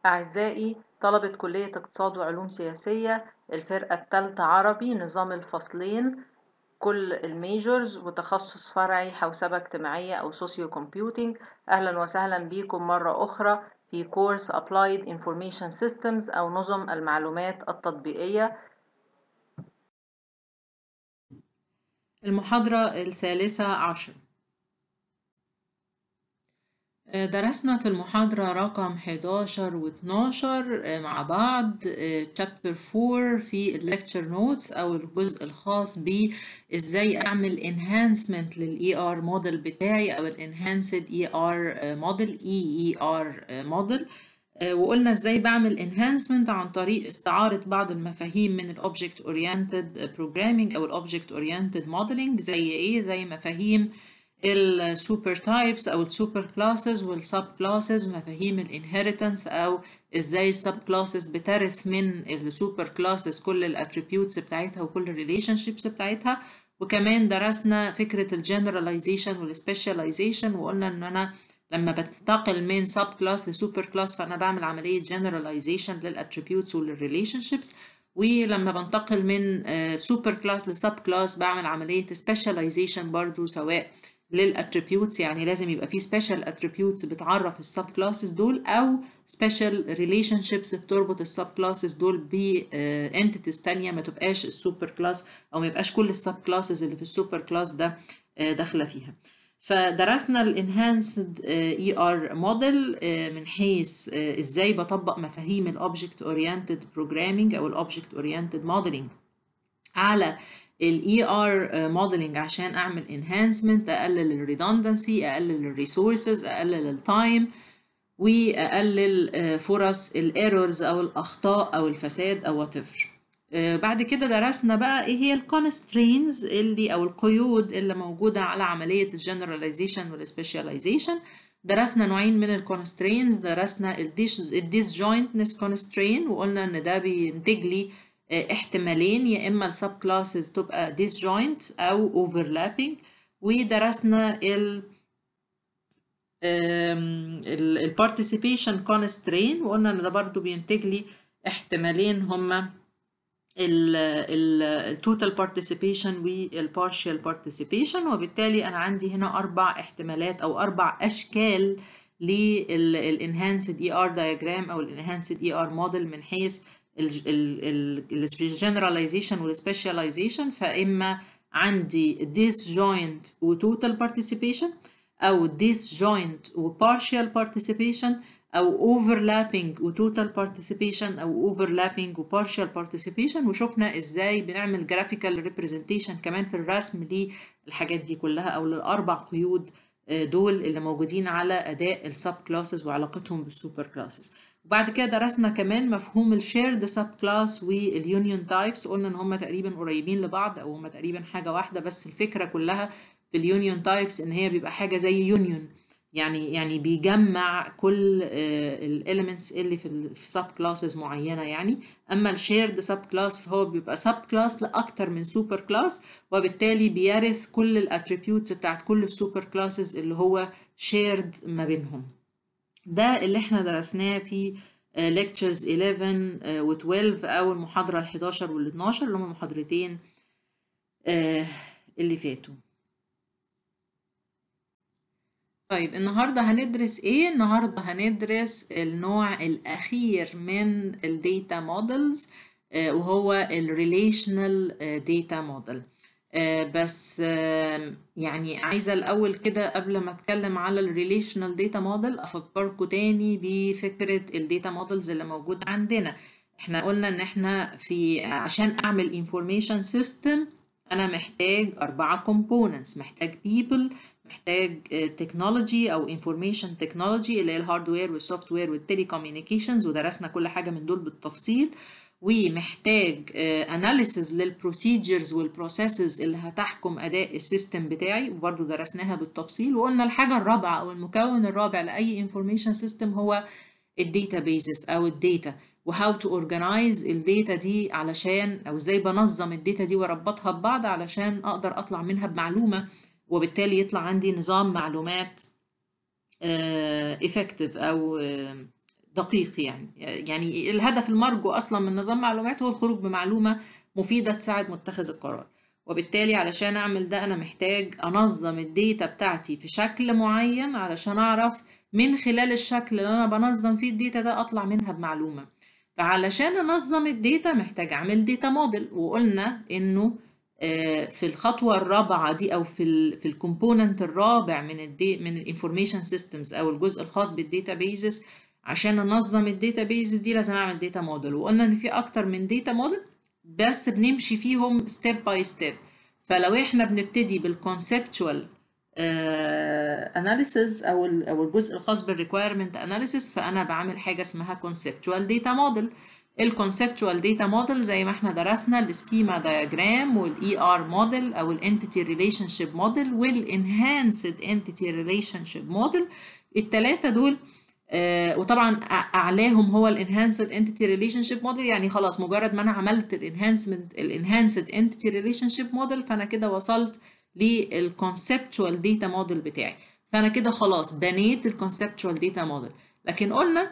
أعزائي طلبة كلية اقتصاد وعلوم سياسية الفرقة التالتة عربي نظام الفصلين كل الميجورز وتخصص فرعي حوسبة اجتماعية أو سوسيو كومبيوتينج أهلا وسهلا بكم مرة أخرى في كورس Applied Information Systems أو نظم المعلومات التطبيقية المحاضرة الثالثة عشر درسنا في المحاضرة رقم 11 و 12 مع بعض chapter 4 في الليكتشر نوتس أو الجزء الخاص ب إزاي أعمل enhancement لل ER موديل بتاعي أو ال enhanced ER موديل EER موديل وقلنا ازاي بعمل enhancement عن طريق استعارة بعض المفاهيم من ال object oriented programming أو ال object oriented modeling زي ايه زي مفاهيم السوبر تايبس او السوبر كلاسز والسب كلاسز مفاهيم الانهيرتنس او ازاي السب كلاسز بترث من السوبر كلاسز كل الاتريبيوتس بتاعتها وكل الريليشن شيبس بتاعتها وكمان درسنا فكره الجنراليزيشن والسبيشاليزيشن وقلنا ان انا لما بنتقل من سب كلاس لسوبر كلاس فانا بعمل عمليه جنراليزيشن للاتريبيوتس وللريليشن شيبس ولما بنتقل من سوبر كلاس لسب كلاس بعمل عمليه سبيشاليزيشن برضو سواء للاتريبيوتس يعني لازم يبقى في سبيشال اتريبيوتس بتعرف السب كلاسز دول او سبيشال ريليشن شيبس بتربط السب كلاسز دول ب انتيتيز تانية ما تبقاش السوبر كلاس او ما يبقاش كل السب كلاسز اللي في السوبر كلاس ده داخله فيها فدرسنا الانهانسد اي ار موديل من حيث ازاي بطبق مفاهيم الاوبجكت اورينتد بروجرامينج او الاوبجكت اورينتد موديلنج على الاي ار موديلنج عشان اعمل انهانسمنت اقلل الريدندنسي اقلل الريسورسز اقلل التايم واقلل فرص الايرورز او الاخطاء او الفساد او وات بعد كده درسنا بقى ايه هي الكونسترينز اللي او القيود اللي موجوده على عمليه الجنراليزيشن والسبيشاليزيشن درسنا نوعين من الكونسترينز درسنا الديسجوينتنس كونسترين وقلنا ان ده بينتج لي احتمالين يا اما السب كلاسز تبقى disjoint او overlapping ودرسنا ال البارتيسيبيشن constraint وقلنا ان ده برضو بينتج لي احتمالين هما التوتال بارتيسيبيشن والبارشال بارتيسيبيشن وبالتالي انا عندي هنا اربع احتمالات او اربع اشكال للانهانسد اي ار diagram او الانهانسد اي ار موديل من حيث الجنراليزيشن والسبيشاليزيشن فاما عندي disjoint وتوتال بارتيسيبيشن او disjoint وبارشال بارتيسيبيشن او overlapping وتوتال بارتيسيبيشن او overlapping وبارشال بارتيسيبيشن وشفنا ازاي بنعمل جرافيكال ريبريزنتيشن كمان في الرسم للحاجات دي كلها او للاربع قيود دول اللي موجودين على اداء السب كلاسز وعلاقتهم بالسوبر كلاسز وبعد كده درسنا كمان مفهوم الشيرد سب كلاس واليونيون تايبس قلنا ان هم تقريبا قريبين لبعض او هم تقريبا حاجه واحده بس الفكره كلها في اليونيون تايبس ان هي بيبقى حاجه زي يونيون يعني يعني بيجمع كل الاليمنتس اللي في سب كلاسز معينه يعني اما الشيرد سب كلاس فهو بيبقى سب كلاس لاكتر من سوبر كلاس وبالتالي بيرث كل الاتريبيوتس بتاعت كل السوبر كلاسز اللي هو شيرد ما بينهم ده اللي احنا درسناه في lectures 11 و 12 او المحاضرة ال 11 وال 12 اللي هم المحاضرتين اللي فاتوا طيب النهاردة هندرس ايه؟ النهاردة هندرس النوع الأخير من الداتا مودلز وهو الريليشنال داتا موديل بس يعني عايزة الأول كده قبل ما أتكلم على الريليشنال داتا موديل أفكركم تاني بفكرة الداتا مودلز اللي موجودة عندنا احنا قلنا ان احنا في عشان اعمل information system انا محتاج اربعة components محتاج people محتاج تكنولوجي او انفورميشن تكنولوجي اللي هي الهاردوير والسوفت وير والتلي كوميونيكيشنز ودرسنا كل حاجه من دول بالتفصيل ومحتاج اناليسز للبروسيجرز والبروسيسز اللي هتحكم اداء السيستم بتاعي وبرده درسناها بالتفصيل وقلنا الحاجه الرابعه او المكون الرابع لاي انفورميشن سيستم هو الداتابيزز او الداتا وهاو تو اورجنايز الداتا دي علشان او ازاي بنظم الداتا دي واربطها ببعض علشان اقدر اطلع منها بمعلومه وبالتالي يطلع عندي نظام معلومات effective او دقيق يعني يعني الهدف المرجو اصلا من نظام معلومات هو الخروج بمعلومه مفيده تساعد متخذ القرار وبالتالي علشان اعمل ده انا محتاج انظم الداتا بتاعتي في شكل معين علشان اعرف من خلال الشكل اللي انا بنظم فيه الداتا ده اطلع منها بمعلومه فعلشان انظم الداتا محتاج اعمل داتا موديل وقلنا انه في الخطوه الرابعه دي او في ال في الكومبوننت الرابع من الدي من الانفورميشن سيستمز او الجزء الخاص بالداتا بيزز عشان انظم الداتا بيزز دي لازم اعمل داتا موديل وقلنا ان في اكتر من داتا موديل بس بنمشي فيهم ستيب باي ستيب فلو احنا بنبتدي بالكونسبتوال اناليسز او او الجزء الخاص بالريكويرمنت اناليسز فانا بعمل حاجه اسمها كونسبتوال داتا موديل الكونسبتوال داتا موديل زي ما احنا درسنا السكيما دايجرام والاي ار موديل او الانتيتي ريليشن شيب موديل والانهانسد انتيتي ريليشن شيب موديل الثلاثه دول آه وطبعا اعلاهم هو الانهانسد انتيتي ريليشن شيب موديل يعني خلاص مجرد ما انا عملت الانهانسمنت الانهانسد انتيتي ريليشن شيب موديل فانا كده وصلت للكونسبتوال داتا موديل بتاعي فانا كده خلاص بنيت الكونسبتوال داتا موديل لكن قلنا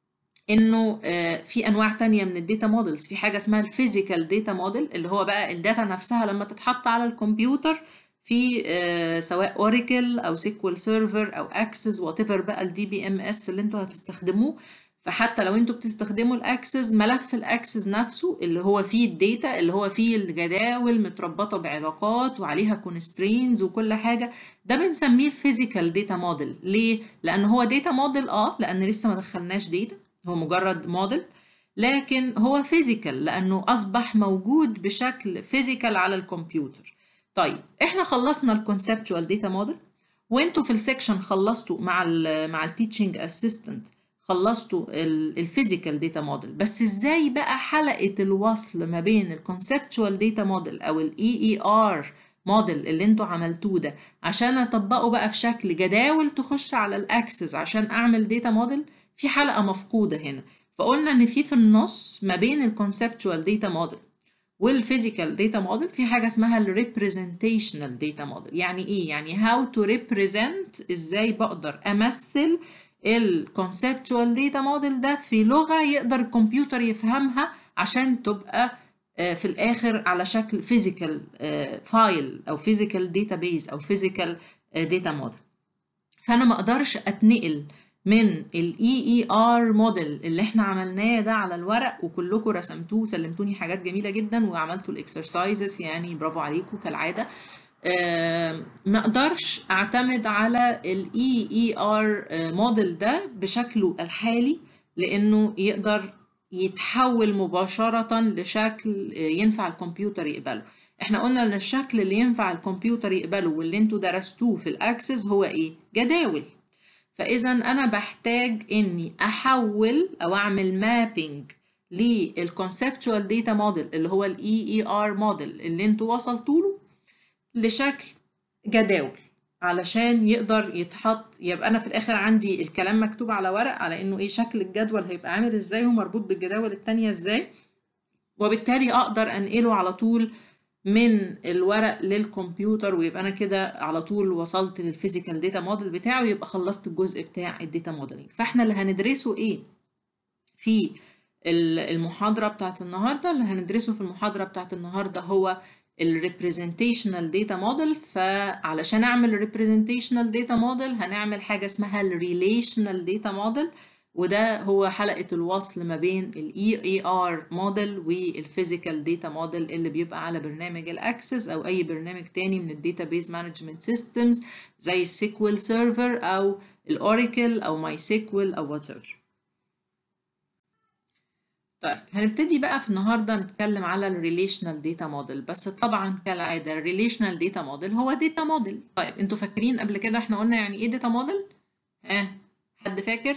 انه آه في انواع تانية من الداتا موديلز في حاجه اسمها الفيزيكال داتا موديل اللي هو بقى الداتا نفسها لما تتحط على الكمبيوتر في آه سواء اوراكل او سيكوال سيرفر او اكسس وات ايفر بقى الدي بي ام اس اللي انتوا هتستخدموه فحتى لو انتوا بتستخدموا الاكسس ملف الاكسس نفسه اللي هو فيه الداتا اللي هو فيه الجداول متربطه بعلاقات وعليها كونسترينز وكل حاجه ده بنسميه الفيزيكال داتا موديل ليه لان هو داتا موديل اه لان لسه ما دخلناش داتا هو مجرد موديل لكن هو فيزيكال لانه اصبح موجود بشكل فيزيكال على الكمبيوتر طيب احنا خلصنا الكونسبتوال داتا موديل وانتوا في السكشن خلصتوا مع ال مع التيتشنج اسيستنت خلصتوا الفيزيكال داتا موديل بس ازاي بقى حلقه الوصل ما بين الكونسبتوال داتا موديل او الاي اي ار موديل اللي انتوا عملتوه ده عشان اطبقه بقى في شكل جداول تخش على الاكسس عشان اعمل داتا موديل في حلقه مفقوده هنا فقلنا ان في في النص ما بين الكونسبتوال داتا موديل والفيزيكال داتا موديل في حاجه اسمها الريبريزنتيشنال داتا موديل يعني ايه يعني هاو تو ريبريزنت ازاي بقدر امثل الكونسبتوال داتا موديل ده في لغه يقدر الكمبيوتر يفهمها عشان تبقى في الاخر على شكل فيزيكال فايل او فيزيكال داتابيز او فيزيكال داتا موديل فانا ما اقدرش اتنقل من الاي اي ار موديل اللي احنا عملناه ده على الورق وكلكم رسمتوه وسلمتوني حاجات جميله جدا وعملتوا الاكسرسايزز يعني برافو عليكم كالعاده أه ما اقدرش اعتمد على الاي اي ار موديل ده بشكله الحالي لانه يقدر يتحول مباشره لشكل ينفع الكمبيوتر يقبله احنا قلنا ان الشكل اللي ينفع الكمبيوتر يقبله واللي انتوا درستوه في الاكسس هو ايه جداول فاذا انا بحتاج اني احول او اعمل مابينج للكونسبتوال داتا موديل اللي هو الاي اي ار موديل اللي انتوا وصلتوا له لشكل جداول علشان يقدر يتحط يبقى انا في الاخر عندي الكلام مكتوب على ورق على انه ايه شكل الجدول هيبقى عامل ازاي ومربوط بالجداول التانية ازاي وبالتالي اقدر انقله على طول من الورق للكمبيوتر ويبقى انا كده على طول وصلت للفيزيكال داتا موديل بتاعه ويبقى خلصت الجزء بتاع الداتا موديلنج فاحنا اللي هندرسه ايه في المحاضرة بتاعت النهاردة اللي هندرسه في المحاضرة بتاعت النهاردة هو الريبريزنتيشنال داتا موديل فعلشان اعمل الريبريزنتيشنال داتا موديل هنعمل حاجة اسمها الريليشنال داتا موديل وده هو حلقة الوصل ما بين ال EAR موديل والفيزيكال داتا موديل اللي بيبقى على برنامج الاكسس او اي برنامج تاني من الداتابيز مانجمنت سيستمز زي السيكوال سيرفر او الاوراكل او ماي سيكوال او وات ايفر طيب هنبتدي بقى في النهارده نتكلم على الريليشنال داتا موديل بس طبعا كالعاده الريليشنال داتا موديل هو داتا موديل طيب انتوا فاكرين قبل كده احنا قلنا يعني ايه داتا موديل ها حد فاكر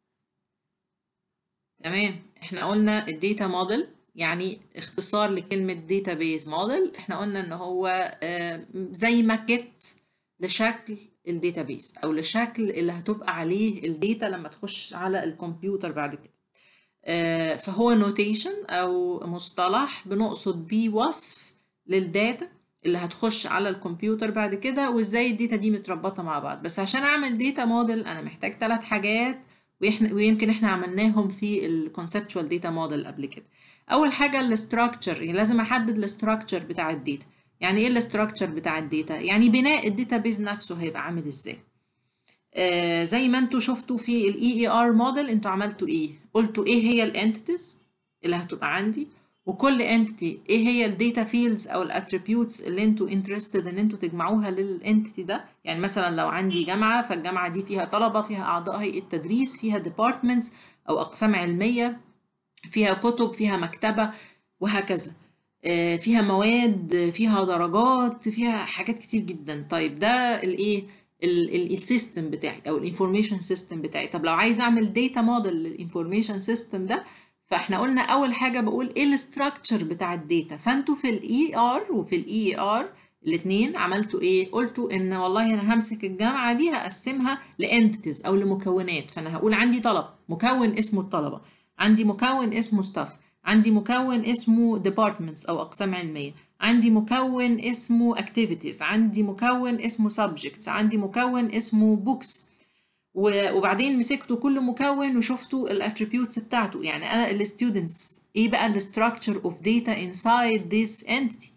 تمام احنا قلنا الداتا موديل يعني اختصار لكلمة داتابيز موديل احنا قلنا ان هو زي ماكيت لشكل الداتابيز او لشكل اللي هتبقى عليه الداتا لما تخش على الكمبيوتر بعد كده فهو نوتيشن او مصطلح بنقصد بيه وصف للداتا اللي هتخش على الكمبيوتر بعد كده وازاي الداتا دي متربطه مع بعض بس عشان اعمل داتا موديل انا محتاج ثلاث حاجات واحنا ويمكن احنا عملناهم في الكونسبتشوال داتا موديل قبل كده اول حاجه الاستراكشر يعني لازم احدد الاستراكشر بتاع الداتا يعني ايه الاستراكشر بتاع الداتا يعني بناء الداتا بيز نفسه هيبقى عامل ازاي آه زي ما انتوا شفتوا في الاي اي ار موديل انتوا عملتوا ايه قلتوا ايه هي الانتيتيز اللي هتبقى عندي وكل انتيتي ايه هي الداتا فيلدز او الاتريبيوتس اللي انتوا انترستد ان انتوا تجمعوها للانتيتي ده يعني مثلا لو عندي جامعه فالجامعه دي فيها طلبه فيها اعضاء هيئه تدريس فيها ديبارتمنتس او اقسام علميه فيها كتب فيها مكتبه وهكذا آه فيها مواد فيها درجات فيها حاجات كتير جدا طيب ده الايه السيستم بتاعي او الانفورميشن سيستم بتاعي طب لو عايز اعمل داتا موديل للانفورميشن سيستم ده فاحنا قلنا اول حاجه بقول ايه الاستراكشر بتاع الداتا فانتوا في الاي ار وفي الاي ار الاثنين عملتوا ايه قلتوا ان والله انا همسك الجامعه دي هقسمها لانتيتيز او لمكونات فانا هقول عندي طلب مكون اسمه الطلبه عندي مكون اسمه ستاف عندي مكون اسمه departments او اقسام علميه عندي مكون اسمه activities عندي مكون اسمه subjects عندي مكون اسمه books وبعدين مسكتوا كل مكون وشفتوا الاتريبيوتس بتاعته يعني انا الستودنتس ايه بقى الستراكشر اوف داتا انسايد ذيس انتيتي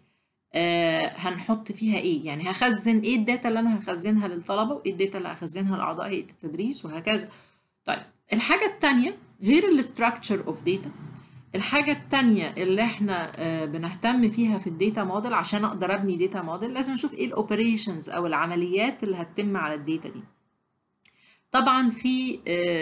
هنحط فيها ايه يعني هخزن ايه الداتا اللي انا هخزنها للطلبه وايه الداتا اللي هخزنها لاعضاء هيئه التدريس وهكذا طيب الحاجه الثانيه غير الستراكشر اوف داتا الحاجة التانية اللي احنا بنهتم فيها في الداتا موديل عشان اقدر ابني داتا موديل لازم اشوف ايه الاوبريشنز او العمليات اللي هتتم على الداتا دي طبعا في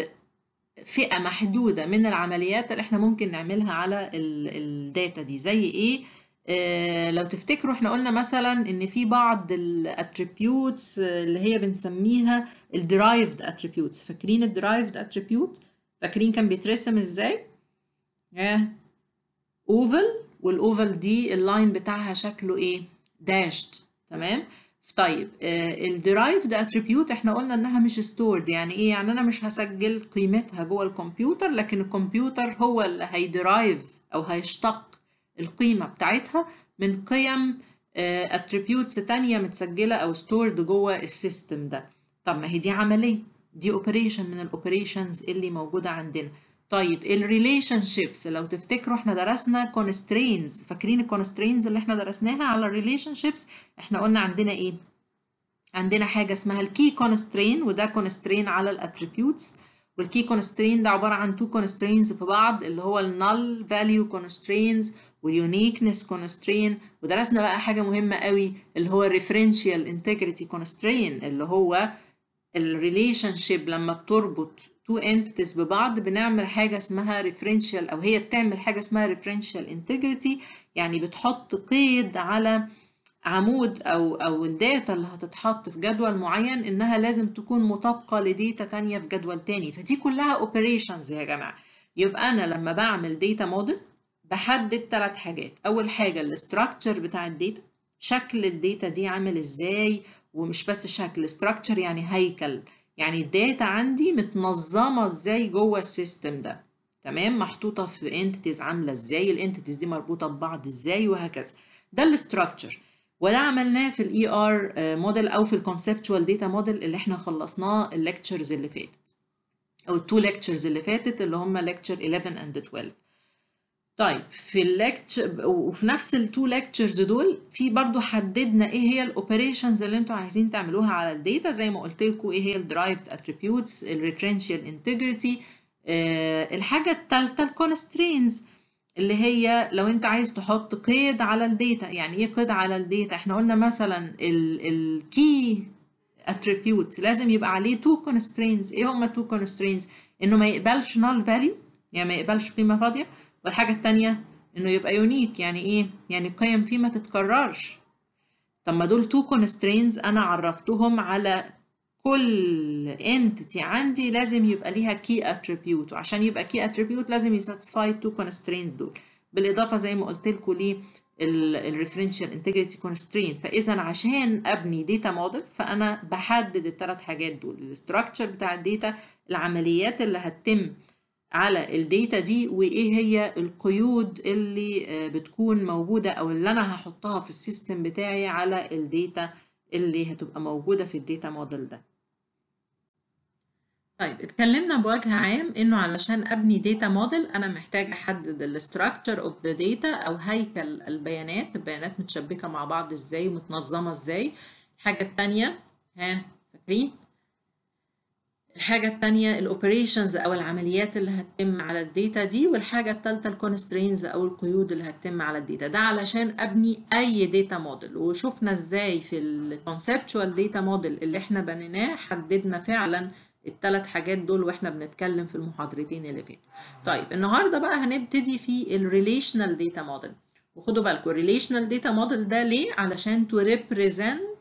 فئة محدودة من العمليات اللي احنا ممكن نعملها على الداتا دي زي ايه لو تفتكروا احنا قلنا مثلا ان في بعض الاتريبيوتس اللي هي بنسميها الدرايفد اتريبيوتس فاكرين الدرايفد اتريبيوت فاكرين كان بيترسم ازاي اوفل والاوفل دي اللاين بتاعها شكله ايه داشت تمام طيب الديرايفد اتريبيوت احنا قلنا انها مش ستورد يعني ايه يعني انا مش هسجل قيمتها جوه الكمبيوتر لكن الكمبيوتر هو اللي هيدرايف او هيشتق القيمه بتاعتها من قيم اتريبيوتس تانية متسجله او ستورد جوه السيستم ده طب ما هي دي عمليه دي اوبريشن من الاوبريشنز اللي موجوده عندنا طيب الريليشن شيبس لو تفتكروا احنا درسنا كونسترينز فاكرين الكونسترينز اللي احنا درسناها على الريليشن شيبس احنا قلنا عندنا ايه عندنا حاجه اسمها الكي كونسترين وده كونسترين على الاتريبيوتس والكي كونسترين ده عباره عن تو كونسترينز في بعض اللي هو النل فاليو كونسترينز واليونيكنس كونسترين ودرسنا بقى حاجه مهمه قوي اللي هو الريفرنشال انتجريتي كونسترين اللي هو الريليشن شيب لما بتربط تو entities ببعض بنعمل حاجة اسمها referential أو هي بتعمل حاجة اسمها referential integrity يعني بتحط قيد على عمود أو أو الداتا اللي هتتحط في جدول معين إنها لازم تكون مطابقة لداتا تانية في جدول تاني فدي كلها operations يا جماعة يبقى أنا لما بعمل data model بحدد ثلاث حاجات أول حاجة الاستراكشر بتاع الداتا شكل الداتا دي عامل إزاي ومش بس شكل structure يعني هيكل يعني الداتا عندي متنظمة ازاي جوه السيستم ده تمام محطوطة في انتيتيز عاملة ازاي الانتيتيز دي مربوطة ببعض ازاي وهكذا ده الاستراكشر وده عملناه في الاي ار موديل او في الكونسبتشوال داتا موديل اللي احنا خلصناه الليكتشرز اللي فاتت او التو ليكتشرز اللي فاتت اللي هم ليكتشر 11 اند 12 طيب في الليكتشر وفي نفس التو ليكتشرز دول في برضو حددنا ايه هي الاوبريشنز اللي انتوا عايزين تعملوها على الداتا زي ما قلت لكم ايه هي الدرايفد اتريبيوتس الريفرنشال انتجريتي الحاجه الثالثه الكونسترينز اللي هي لو انت عايز تحط قيد على الداتا يعني ايه قيد على الداتا احنا قلنا مثلا الكي اتريبيوت لازم يبقى عليه تو كونسترينز ايه هما تو كونسترينز انه ما يقبلش null value يعني ما يقبلش قيمه فاضيه والحاجة التانية إنه يبقى يونيك يعني إيه؟ يعني القيم فيه ما تتكررش طب ما دول تو constraints أنا عرفتهم على كل entity عندي لازم يبقى ليها key attribute وعشان يبقى key attribute لازم يساتسفاي تو constraints دول بالإضافة زي ما قلت لكم ليه الريفرنشال انتجريتي كونسترين فاذا عشان ابني داتا موديل فانا بحدد الثلاث حاجات دول الاستراكشر بتاع الداتا العمليات اللي هتتم على الداتا دي وايه هي القيود اللي بتكون موجودة او اللي انا هحطها في السيستم بتاعي على الداتا اللي هتبقى موجودة في الداتا موديل ده طيب اتكلمنا بوجه عام انه علشان ابني داتا موديل انا محتاج احدد الاستراكشر اوف ذا داتا او هيكل البيانات البيانات متشبكه مع بعض ازاي ومتنظمه ازاي الحاجه الثانيه ها فاكرين الحاجة التانية الاوبريشنز او العمليات اللي هتتم على الداتا دي والحاجة التالتة الكونسترينز او القيود اللي هتتم على الداتا ده علشان ابني اي داتا موديل وشفنا ازاي في الكونسبتشوال داتا موديل اللي احنا بنيناه حددنا فعلا الثلاث حاجات دول واحنا بنتكلم في المحاضرتين اللي فاتوا طيب النهارده بقى هنبتدي في الريليشنال داتا موديل وخدوا بالكم الريليشنال داتا موديل ده ليه علشان تو ريبريزنت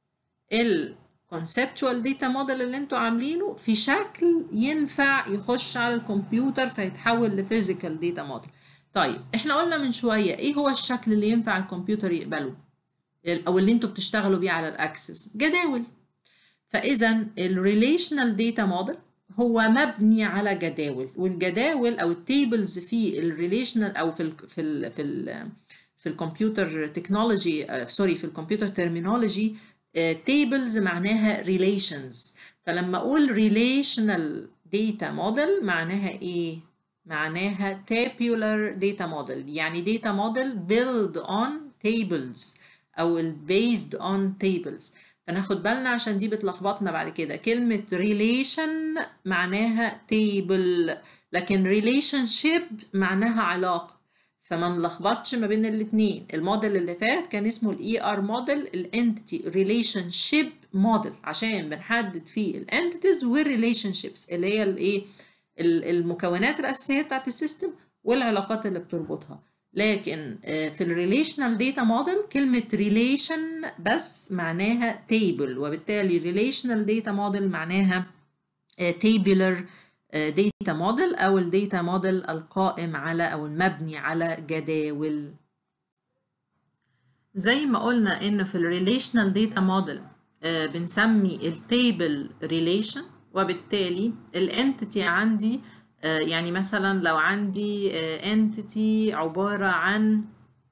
الكونسبتشوال داتا موديل اللي انتوا عاملينه في شكل ينفع يخش على الكمبيوتر فيتحول لفيزيكال داتا موديل طيب احنا قلنا من شويه ايه هو الشكل اللي ينفع الكمبيوتر يقبله او اللي انتوا بتشتغلوا بيه على الاكسس جداول فاذا الريليشنال داتا موديل هو مبني على جداول والجداول او التيبلز في الريليشنال او في ال في ال في ال في الكمبيوتر تكنولوجي سوري في الكمبيوتر ترمينولوجي تيبلز معناها ريليشنز فلما اقول ريليشنال داتا موديل معناها ايه معناها tabular data model يعني data model build on tables او based on tables فناخد بالنا عشان دي بتلخبطنا بعد كده كلمة relation معناها table لكن relationship معناها علاقة فما نلخبطش ما بين الاتنين الموديل اللي فات كان اسمه الاي ار موديل الانتيتي ريليشن شيب موديل عشان بنحدد فيه الانتيتيز والريليشن شيبس اللي هي الايه المكونات الاساسيه بتاعت السيستم والعلاقات اللي بتربطها لكن في الريليشنال داتا موديل كلمة ريليشن بس معناها تيبل وبالتالي ريليشنال داتا موديل معناها تيبلر داتا موديل أو الداتا موديل القائم على أو المبني على جداول زي ما قلنا إن في الريليشنال داتا موديل بنسمي التيبل ريليشن وبالتالي الانتيتي عندي يعني مثلا لو عندي entity عبارة عن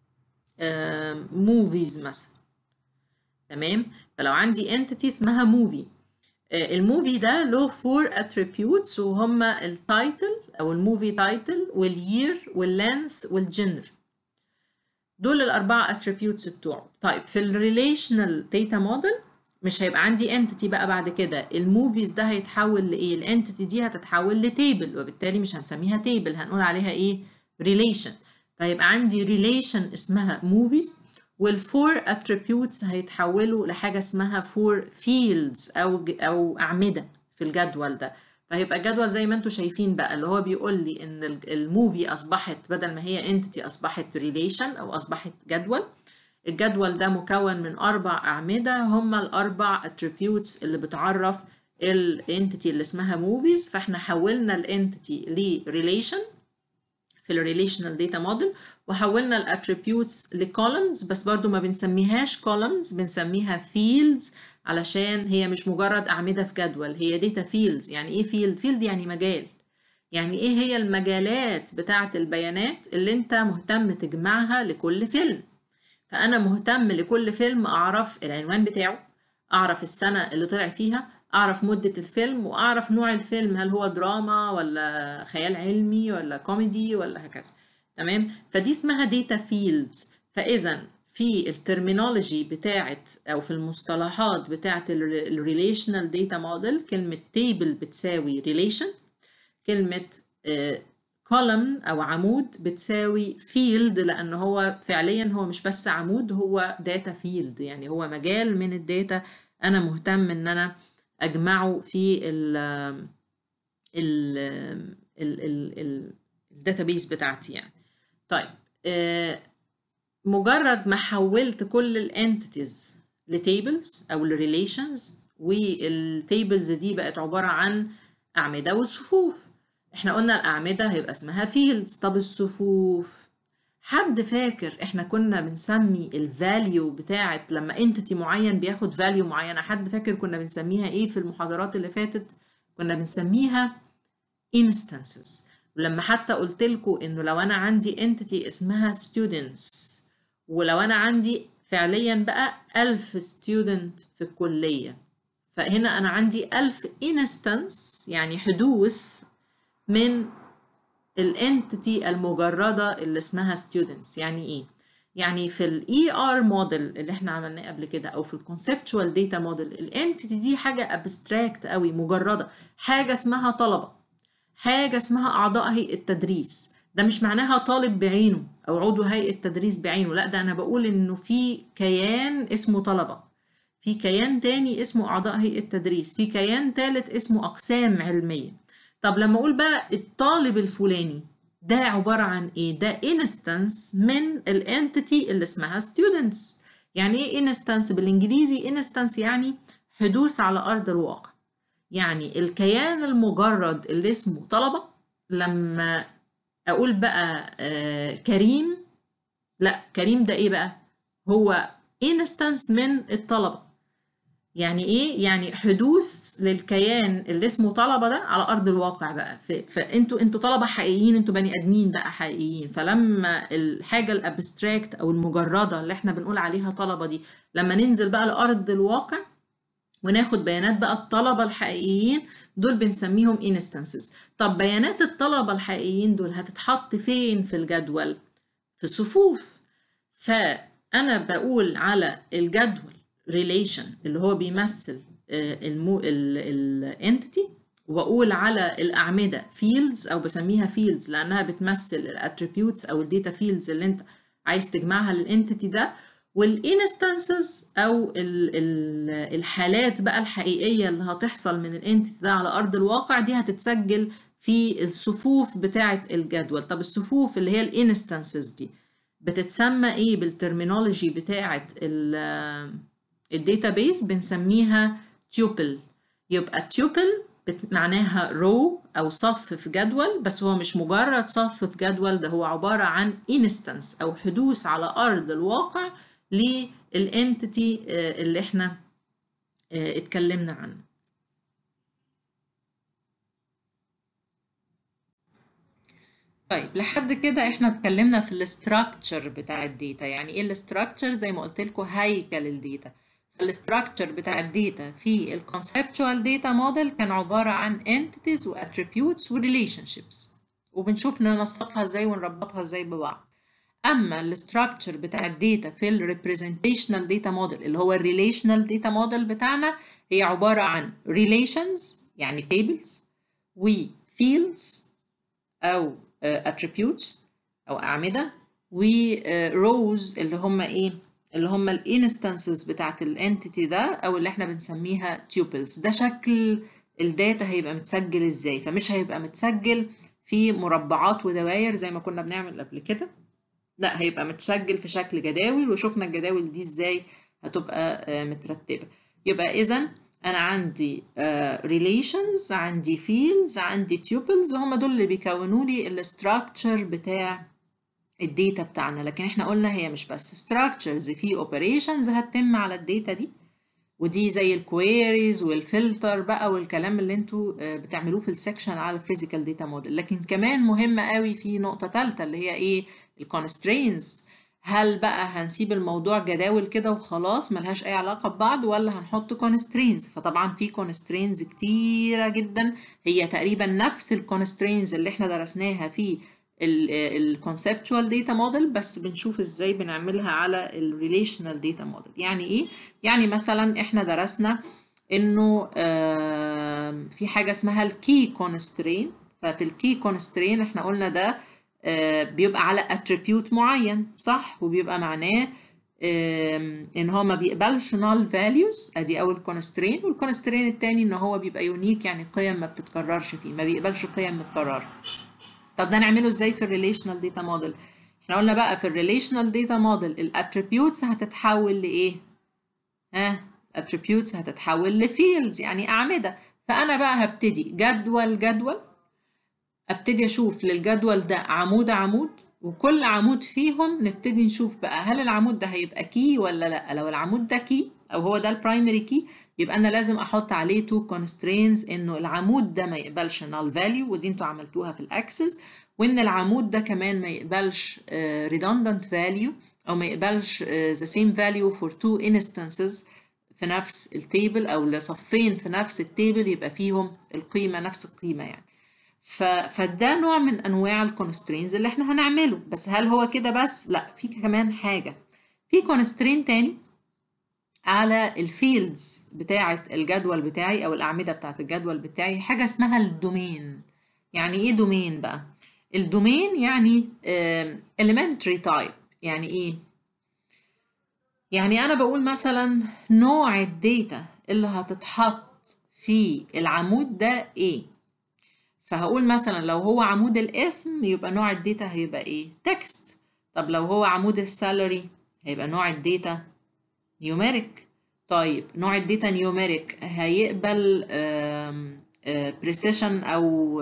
movies مثلا تمام فلو عندي entity اسمها movie الموفي ده له فور attributes وهما التايتل او الموفي تايتل والير واللينث والجنر دول الاربعه attributes بتوعه طيب في الريليشنال داتا موديل مش هيبقى عندي انتيتي بقى بعد كده الموفيز ده هيتحول لايه الانتيتي دي هتتحول لتيبل وبالتالي مش هنسميها تيبل هنقول عليها ايه ريليشن فيبقى عندي ريليشن اسمها موفيز والفور اتريبيوتس هيتحولوا لحاجه اسمها فور فيلدز او او اعمده في الجدول ده فهيبقى جدول زي ما انتم شايفين بقى اللي هو بيقول لي ان الموفي اصبحت بدل ما هي انتيتي اصبحت ريليشن او اصبحت جدول الجدول ده مكون من أربع أعمدة هما الأربع attributes اللي بتعرف الانتيتي اللي اسمها movies فاحنا حولنا الانتيتي لريليشن في الريليشنال داتا موديل وحولنا الاتريبيوتس لكولمز بس برضو ما بنسميهاش columns بنسميها fields علشان هي مش مجرد أعمدة في جدول هي داتا fields يعني ايه field؟ field يعني مجال يعني ايه هي المجالات بتاعة البيانات اللي انت مهتم تجمعها لكل فيلم فأنا مهتم لكل فيلم أعرف العنوان بتاعه أعرف السنة اللي طلع فيها أعرف مدة الفيلم وأعرف نوع الفيلم هل هو دراما ولا خيال علمي ولا كوميدي ولا هكذا تمام فدي اسمها داتا فيلدز فإذا في الترمينولوجي بتاعت أو في المصطلحات بتاعت الريليشنال داتا موديل كلمة تيبل بتساوي ريليشن كلمة كولمن او عمود بتساوي فيلد لان هو فعليا هو مش بس عمود هو داتا فيلد يعني هو مجال من الداتا انا مهتم ان انا اجمعه في ال ال الداتابيس بتاعتي يعني طيب مجرد ما حولت كل الانتيتيز لتيبلز او لريليشنز والتيبلز دي بقت عباره عن اعمده وصفوف احنا قلنا الأعمدة هيبقى اسمها فيلدز طب الصفوف حد فاكر احنا كنا بنسمي الفاليو بتاعت لما انتيتي معين بياخد فاليو معينة حد فاكر كنا بنسميها ايه في المحاضرات اللي فاتت كنا بنسميها instances ولما حتى قلت لكم انه لو انا عندي entity اسمها students ولو انا عندي فعليا بقى ألف student في الكلية فهنا أنا عندي ألف instance يعني حدوث من الانتيتي المجردة اللي اسمها students يعني ايه؟ يعني في ال ER موديل اللي احنا عملناه قبل كده او في ال conceptual data موديل الانتيتي دي حاجة abstract قوي مجردة حاجة اسمها طلبة حاجة اسمها أعضاء هيئة تدريس ده مش معناها طالب بعينه أو عضو هيئة تدريس بعينه لا ده أنا بقول إنه في كيان اسمه طلبة في كيان تاني اسمه أعضاء هيئة تدريس في كيان تالت اسمه أقسام علمية طب لما أقول بقى الطالب الفلاني ده عبارة عن إيه؟ ده instance من الانتيتي اللي اسمها students يعني إيه instance بالإنجليزي؟ instance يعني حدوث على أرض الواقع يعني الكيان المجرد اللي اسمه طلبة لما أقول بقى آه كريم لا كريم ده إيه بقى؟ هو instance من الطلبة يعني ايه يعني حدوث للكيان اللي اسمه طلبه ده على ارض الواقع بقى فانتوا انتوا طلبه حقيقيين انتوا بني ادمين بقى حقيقيين فلما الحاجه الابستراكت او المجرده اللي احنا بنقول عليها طلبه دي لما ننزل بقى لارض الواقع وناخد بيانات بقى الطلبه الحقيقيين دول بنسميهم instances طب بيانات الطلبه الحقيقيين دول هتتحط فين في الجدول في صفوف فانا بقول على الجدول relation اللي هو بيمثل المو الانتيتي واقول على الاعمده fields او بسميها fields لانها بتمثل الاتريبيوتس او الداتا fields اللي انت عايز تجمعها للانتيتي ده والانستانسز او ال ال الحالات بقى الحقيقيه اللي هتحصل من الانتيتي ده على ارض الواقع دي هتتسجل في الصفوف بتاعه الجدول طب الصفوف اللي هي الانستانسز دي بتتسمى ايه بالترمينولوجي بتاعه الداتابيس بنسميها تيوبل يبقى تيوبل معناها رو او صف في جدول بس هو مش مجرد صف في جدول ده هو عبارة عن انستنس او حدوث على ارض الواقع للانتيتي اللي احنا اتكلمنا عنه طيب لحد كده احنا اتكلمنا في الاستراكشر بتاع الداتا يعني ايه الاستراكشر زي ما قلت لكم هيكل الداتا الاستراكشر بتاع الداتا في الكونسبتوال داتا موديل كان عبارة عن entities و attributes و relationships وبنشوف ننسقها ازاي ونربطها ازاي ببعض اما الاستراكشر بتاع الداتا في الريبريزنتيشنال داتا موديل اللي هو الريليشنال داتا موديل بتاعنا هي عبارة عن relations يعني tables و fields او uh, attributes او اعمدة و uh, rows اللي هم ايه اللي هم الانستنسز بتاعت الانتيتي ده او اللي احنا بنسميها تيوبلز ده شكل الداتا هيبقى متسجل ازاي فمش هيبقى متسجل في مربعات ودوائر زي ما كنا بنعمل قبل كده لا هيبقى متسجل في شكل جداول وشفنا الجداول دي ازاي هتبقى مترتبة يبقى اذا انا عندي ريليشنز عندي فيلدز عندي تيوبلز هم دول اللي بيكونوا لي الاستراكشر بتاع الداتا بتاعنا لكن احنا قلنا هي مش بس structures في operations هتتم على الداتا دي ودي زي الكويريز والفلتر بقى والكلام اللي انتوا بتعملوه في السكشن على الفيزيكال داتا موديل لكن كمان مهمة قوي في نقطة تالتة اللي هي ايه الكونسترينز هل بقى هنسيب الموضوع جداول كده وخلاص ملهاش اي علاقة ببعض ولا هنحط كونسترينز فطبعا في كونسترينز كتيرة جدا هي تقريبا نفس الكونسترينز اللي احنا درسناها في الكونسبتوال داتا موديل بس بنشوف ازاي بنعملها على الريليشنال داتا موديل يعني ايه يعني مثلا احنا درسنا انه في حاجه اسمها الكي كونسترين ففي الكي كونسترين احنا قلنا ده بيبقى على اتريبيوت معين صح وبيبقى معناه ان هو ما بيقبلش null values ادي اول كونسترين والكونسترين التاني ان هو بيبقى يونيك يعني قيم ما بتتكررش فيه ما بيقبلش قيم متكرره طب ده نعمله ازاي في الريليشنال داتا موديل احنا قلنا بقى في الريليشنال داتا موديل الاتريبيوتس هتتحول لايه ها attributes هتتحول لفيلدز يعني اعمده فانا بقى هبتدي جدول جدول ابتدي اشوف للجدول ده عمود عمود وكل عمود فيهم نبتدي نشوف بقى هل العمود ده هيبقى كي ولا لا لو العمود ده كي او هو ده البرايمري كي يبقى انا لازم احط عليه تو constraints انه العمود ده ما يقبلش null value ودي انتوا عملتوها في الاكسس وان العمود ده كمان ما يقبلش uh, redundant value او ما يقبلش uh, the same value for two instances في نفس التيبل او لصفين في نفس التيبل يبقى فيهم القيمه نفس القيمه يعني ف... فده نوع من انواع الكونسترينز اللي احنا هنعمله بس هل هو كده بس لا في كمان حاجه في كونسترين تاني على الفيلدز بتاعه الجدول بتاعي او الاعمده بتاعه الجدول بتاعي حاجه اسمها الدومين يعني ايه دومين بقى الدومين يعني uh, elementary type يعني ايه يعني انا بقول مثلا نوع الداتا اللي هتتحط في العمود ده ايه فهقول مثلا لو هو عمود الاسم يبقى نوع الداتا هيبقى ايه تكست طب لو هو عمود السالري هيبقى نوع الداتا نيوميريك طيب نوع الداتا نيوميريك هيقبل بريسيشن او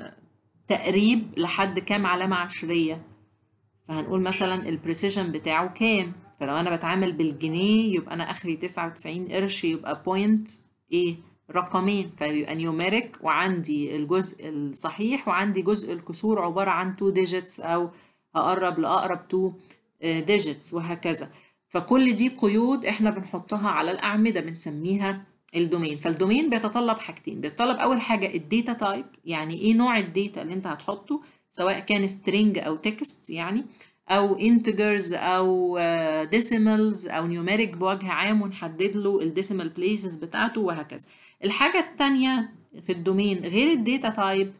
تقريب لحد كام علامة عشرية فهنقول مثلا البريسيشن بتاعه كام فلو انا بتعامل بالجنيه يبقى انا اخري 99 قرش يبقى بوينت ايه رقمين فيبقى نيوميريك وعندي الجزء الصحيح وعندي جزء الكسور عبارة عن 2 ديجيتس او هقرب لاقرب 2 ديجيتس وهكذا فكل دي قيود احنا بنحطها على الاعمدة بنسميها الدومين فالدومين بيتطلب حاجتين بيتطلب اول حاجة الداتا تايب يعني ايه نوع الداتا اللي انت هتحطه سواء كان string او text يعني او integers او decimals او numeric بوجه عام ونحدد له الديسيمال بليسز بتاعته وهكذا الحاجة التانية في الدومين غير الداتا تايب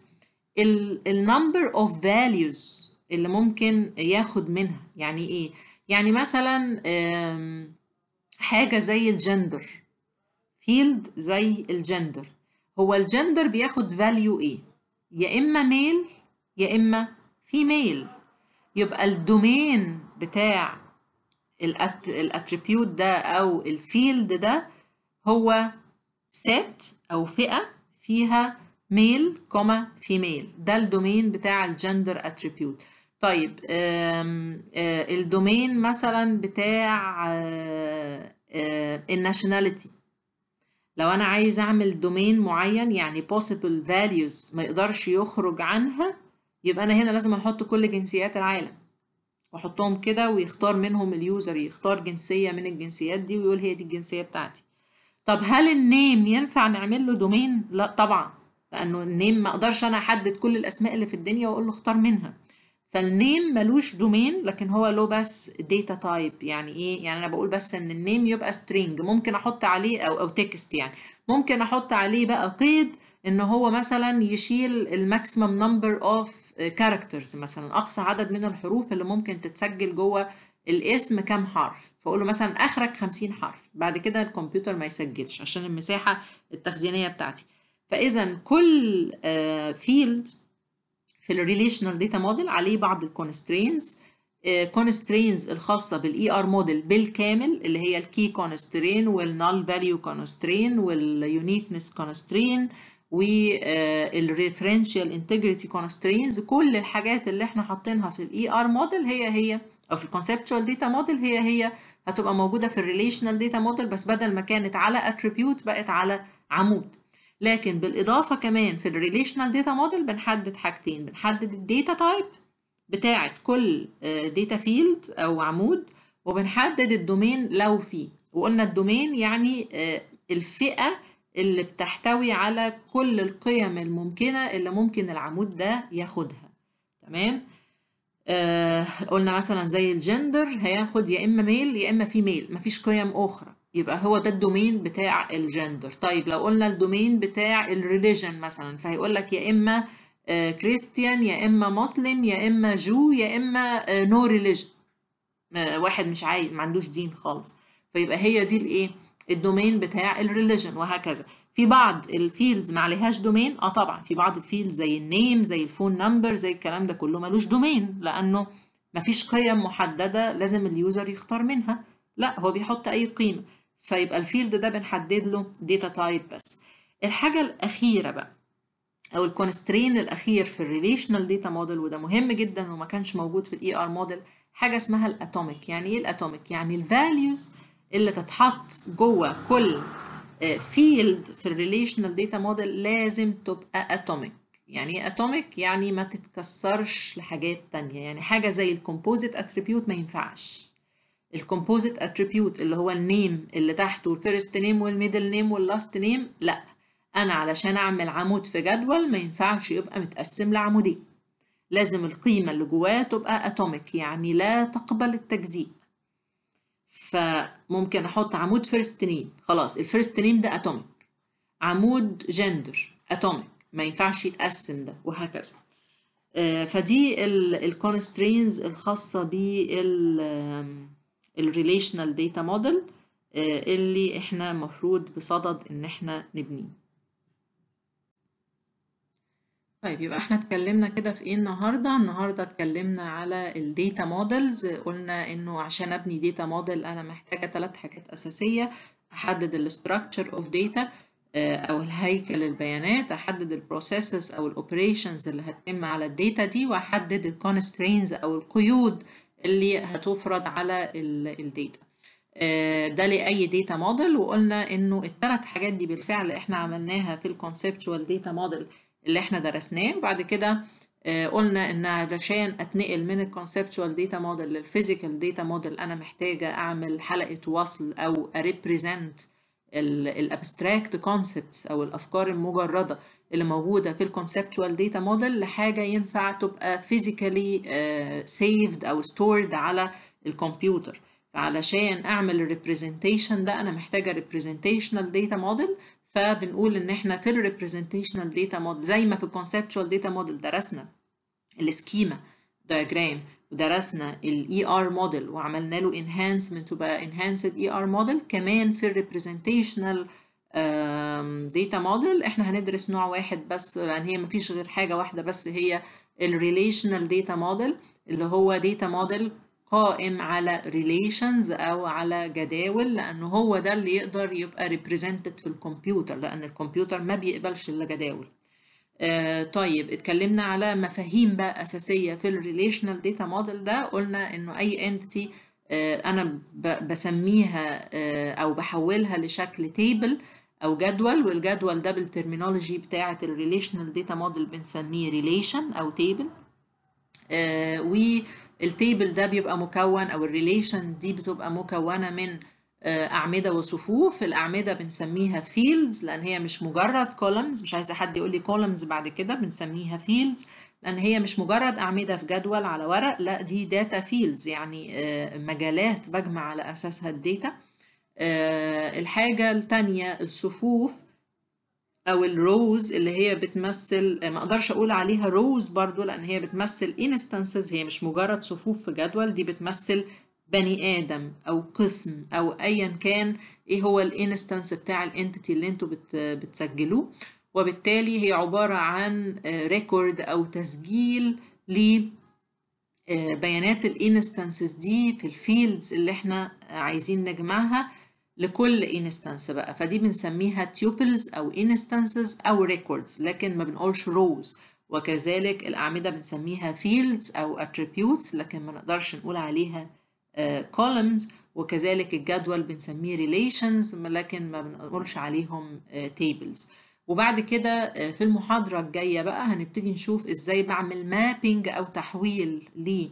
النمبر اوف values اللي ممكن ياخد منها يعني ايه يعني مثلا حاجة زي الجندر فيلد زي الجندر هو الجندر بياخد فاليو ايه يا اما ميل يا اما فيميل يبقى الدومين بتاع الاتريبيوت ده او الفيلد ده هو set او فئة فيها ميل كوما فيميل ده الدومين بتاع الجندر اتريبيوت طيب آم آم الدومين مثلا بتاع الناشوناليتي لو انا عايز اعمل دومين معين يعني possible values ما يقدرش يخرج عنها يبقى انا هنا لازم احط كل جنسيات العالم واحطهم كده ويختار منهم اليوزر يختار جنسية من الجنسيات دي ويقول هي دي الجنسية بتاعتي طب هل النيم ينفع نعمل له دومين لا طبعا لانه النيم ما اقدرش انا احدد كل الاسماء اللي في الدنيا واقول له اختار منها فالنيم ملوش دومين لكن هو له بس داتا تايب يعني ايه يعني انا بقول بس ان النيم يبقى string ممكن احط عليه او او تكست يعني ممكن احط عليه بقى قيد ان هو مثلا يشيل الماكسيمم نمبر اوف كاركترز مثلا اقصى عدد من الحروف اللي ممكن تتسجل جوه الاسم كام حرف فاقول له مثلا اخرك 50 حرف بعد كده الكمبيوتر ما يسجلش عشان المساحه التخزينيه بتاعتي فاذا كل فيلد في الريليشنال داتا موديل عليه بعض الكونسترينز كونسترينز الخاصه بالاي ار موديل بالكامل اللي هي الكي كونسترين والنال فاليو كونسترين واليونيكنس كونسترين والريفرنشال انتجريتي كونسترينز كل الحاجات اللي احنا حاطينها في الاي ار موديل هي هي او في الكونسبتشوال داتا موديل هي هي هتبقى موجوده في الريليشنال داتا موديل بس بدل ما كانت على اتريبيوت بقت على عمود لكن بالاضافه كمان في الريليشنال داتا موديل بنحدد حاجتين بنحدد الداتا تايب بتاعه كل داتا فيلد او عمود وبنحدد الدومين لو فيه وقلنا الدومين يعني الفئه اللي بتحتوي على كل القيم الممكنه اللي ممكن العمود ده ياخدها تمام آه قلنا مثلا زي الجندر هياخد يا اما ميل يا اما فيميل مفيش قيم اخرى يبقى هو ده الدومين بتاع الجندر طيب لو قلنا الدومين بتاع الريليجن مثلا فهيقول لك يا اما آه كريستيان يا اما مسلم يا اما جو يا اما نو ريليجن واحد مش عايز ما عندوش دين خالص فيبقى هي دي الايه الدومين بتاع الريليجن وهكذا في بعض الفيلدز ما عليهاش دومين اه طبعا في بعض الفيلدز زي النيم زي الفون نمبر زي الكلام ده كله ملوش دومين لانه مفيش قيم محدده لازم اليوزر يختار منها لا هو بيحط اي قيمه فيبقى الفيلد ده بنحدد له داتا تايب بس الحاجه الاخيره بقى او الكونسترين الاخير في الريليشنال داتا موديل وده مهم جدا وما كانش موجود في الاي ار موديل حاجه اسمها الاتوميك يعني ايه الاتوميك يعني الفاليوز اللي تتحط جوه كل فيلد في الريليشنال داتا موديل لازم تبقى اتوميك يعني ايه اتوميك يعني ما تتكسرش لحاجات تانية يعني حاجه زي الكومبوزيت اتريبيوت ما ينفعش الكومبوزيت اتريبيوت اللي هو النيم اللي تحته الفيرست نيم والميدل نيم واللاست نيم لا انا علشان اعمل عمود في جدول ما ينفعش يبقى متقسم لعمودين لازم القيمة اللي جواه تبقى اتوميك يعني لا تقبل التجزيء فممكن احط عمود فيرست نيم خلاص الفيرست نيم ده اتوميك عمود جندر اتوميك ما ينفعش يتقسم ده وهكذا فدي الكونسترينز الخاصة بال الريليشنال داتا موديل اللي احنا مفروض بصدد ان احنا نبنيه طيب يبقى احنا اتكلمنا كده في ايه النهارده النهارده اتكلمنا على الداتا موديلز قلنا انه عشان ابني داتا موديل انا محتاجه ثلاث حاجات اساسيه احدد الاستراكشر اوف داتا او الهيكل البيانات احدد البروسيسز او الاوبريشنز اللي هتتم على الداتا دي واحدد الكونسترينز او القيود اللي هتفرض على الداتا ده لأي داتا موديل وقلنا انه الثلاث حاجات دي بالفعل احنا عملناها في الكونسبشوال داتا موديل اللي احنا درسناه وبعد كده قلنا ان علشان اتنقل من الكونسبشوال داتا موديل للفيزيكال داتا موديل انا محتاجه اعمل حلقه وصل او اريبريزنت الابستراكت كونسبتس او الافكار المجرده اللي موجوده في الكونسبشوال داتا موديل لحاجه ينفع تبقى فيزيكالي سيفد او ستورد على الكمبيوتر فعلشان اعمل الريبريزنتيشن ده انا محتاجه ريبريزنتيشنال داتا موديل فبنقول ان احنا في الريبريزنتيشنال داتا موديل زي ما في الكونسبشوال داتا موديل درسنا السكيما دايجرام ودرسنا الاي ار موديل وعملنا له انهانسمنت وبقى انهانسد اي ار موديل كمان في الريبريزنتيشنال داتا موديل احنا هندرس نوع واحد بس يعني هي مفيش غير حاجه واحده بس هي الريليشنال داتا موديل اللي هو داتا موديل قائم على relations أو على جداول لأنه هو ده اللي يقدر يبقى represented في الكمبيوتر لأن الكمبيوتر ما بيقبلش إلا جداول آه طيب اتكلمنا على مفاهيم بقى أساسية في الريليشنال داتا موديل ده قلنا إنه أي entity آه أنا بسميها آه أو بحولها لشكل تيبل أو جدول والجدول ده بالترمينولوجي بتاعة الريليشنال داتا موديل بنسميه ريليشن أو تيبل والتيبل ده بيبقى مكون او الريليشن دي بتبقى مكونه من اعمده وصفوف الاعمده بنسميها فيلدز لان هي مش مجرد كولمز مش عايزه حد يقول لي كولمز بعد كده بنسميها فيلدز لان هي مش مجرد اعمده في جدول على ورق لا دي داتا فيلدز يعني مجالات بجمع على اساسها الداتا الحاجه الثانيه الصفوف او الروز اللي هي بتمثل ما اقدرش اقول عليها روز برضو لان هي بتمثل انستنسز هي مش مجرد صفوف في جدول دي بتمثل بني ادم او قسم او ايا كان ايه هو الانستنس بتاع الانتيتي اللي انتوا بت بتسجلوه وبالتالي هي عبارة عن ريكورد او تسجيل ل بيانات الانستنسز دي في الفيلدز اللي احنا عايزين نجمعها لكل انستنس بقى فدي بنسميها تيوبلز او انستنسز او ريكوردز لكن ما بنقولش روز وكذلك الاعمده بنسميها فيلدز او اتريبيوتس لكن ما نقدرش نقول عليها كولمز uh, وكذلك الجدول بنسميه ريليشنز لكن ما بنقولش عليهم تيبلز uh, وبعد كده uh, في المحاضره الجايه بقى هنبتدي نشوف ازاي بعمل مابينج او تحويل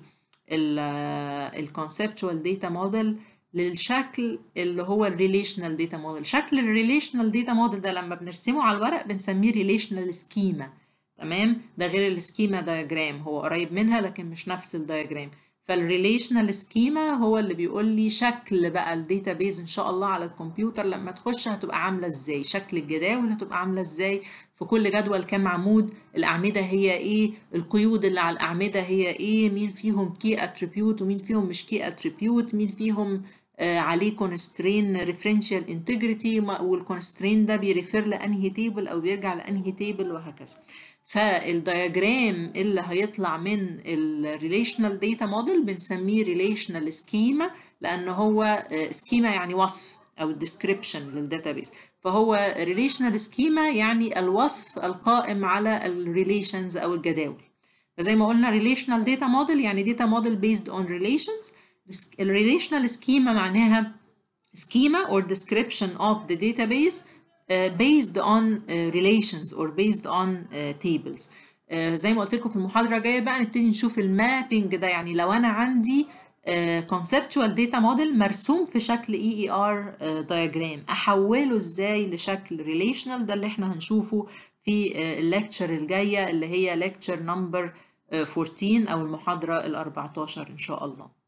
للكونسبشوال داتا موديل للشكل اللي هو الريليشنال داتا موديل شكل الريليشنال داتا موديل ده لما بنرسمه على الورق بنسميه ريليشنال سكيما تمام ده غير السكيما دايجرام هو قريب منها لكن مش نفس الدايجرام فالريليشنال سكيما هو اللي بيقول لي شكل بقى الداتا بيز ان شاء الله على الكمبيوتر لما تخش هتبقى عامله ازاي شكل الجداول هتبقى عامله ازاي في كل جدول كام عمود الاعمده هي ايه القيود اللي على الاعمده هي ايه مين فيهم كي اتريبيوت ومين فيهم مش كي اتريبيوت مين فيهم آه عليه كونسترين ريفرنشال انتجريتي والكونسترين ده بيريفير لانهي تيبل او بيرجع لانهي تيبل وهكذا فالدياجرام اللي هيطلع من الريليشنال داتا موديل بنسميه ريليشنال سكيما لان هو سكيما يعني وصف او description للداتابيس فهو ريليشنال سكيما يعني الوصف القائم على الريليشنز او الجداول فزي ما قلنا ريليشنال داتا موديل يعني داتا موديل based on relations الريليشنال سكيما معناها schema or description of the database uh, based on uh, relations or based on uh, tables uh, زي ما قلت لكم في المحاضرة الجاية بقى نبتدي نشوف المابينج ده يعني لو أنا عندي conceptual data model مرسوم في شكل EER diagram احوله ازاي لشكل relational ده اللي احنا هنشوفه في الليكتشر الجايه اللي هي lecture number 14 او المحاضره ال 14 ان شاء الله